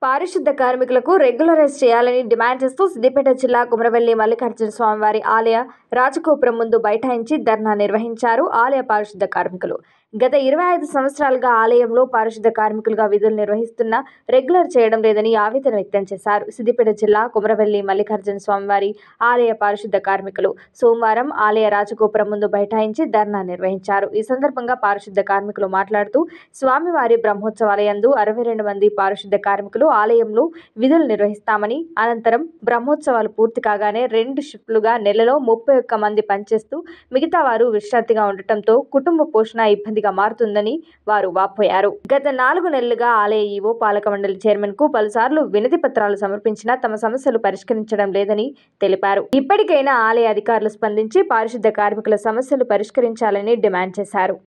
పారిశుద్ధ కార్మికులకు రెగ్యులరైజ్ చేయాలని డిమాండ్ చేస్తూ సిద్దిపేట జిల్లా కుమరవెల్లి మల్లికార్జున స్వామివారి ఆలయ రాజగోపురం ముందు బైఠాయించి ధర్నా నిర్వహించారు ఆలయ పారిశుద్ధ కార్మికులు గత ఇరవై ఐదు సంవత్సరాలుగా ఆలయంలో పారిశుద్ధ కార్మికులుగా విధులు నిర్వహిస్తున్న రెగ్యులర్ చేయడం లేదని ఆవేదన వ్యక్తం చేశారు సిద్దిపేట జిల్లా కుమరవెల్లి మల్లికార్జున స్వామివారి ఆలయ పారిశుద్ధ కార్మికులు సోమవారం ఆలయ రాజగోపురం ముందు బైఠాయించి ధర్నా నిర్వహించారు ఈ సందర్భంగా పారిశుద్ధ కార్మికులు మాట్లాడుతూ స్వామివారి బ్రహ్మోత్సవాలయందు అరవై రెండు మంది పారిశుద్ధ కార్మికులు ఆలయంలో విధులు నిర్వహిస్తామని అనంతరం బ్రహ్మోత్సవాలు పూర్తి కాగానే రెండు షిఫ్ట్లుగా నెలలో ముప్పై ఒక్క మంది పనిచేస్తూ మిగతా వారు విశ్రాంతిగా ఉండటంతో కుటుంబ పోషణ ఇబ్బందిగా మారుతుందని వారు వాపోయారు గత నాలుగు నెలలుగా ఆలయ ఈవో పాలక మండలి చైర్మన్ కు పలుసార్లు వినతి పత్రాలు సమర్పించినా తమ సమస్యలు పరిష్కరించడం లేదని తెలిపారు ఇప్పటికైనా ఆలయ అధికారులు స్పందించి పారిశుద్ధ కార్మికుల సమస్యలు పరిష్కరించాలని డిమాండ్ చేశారు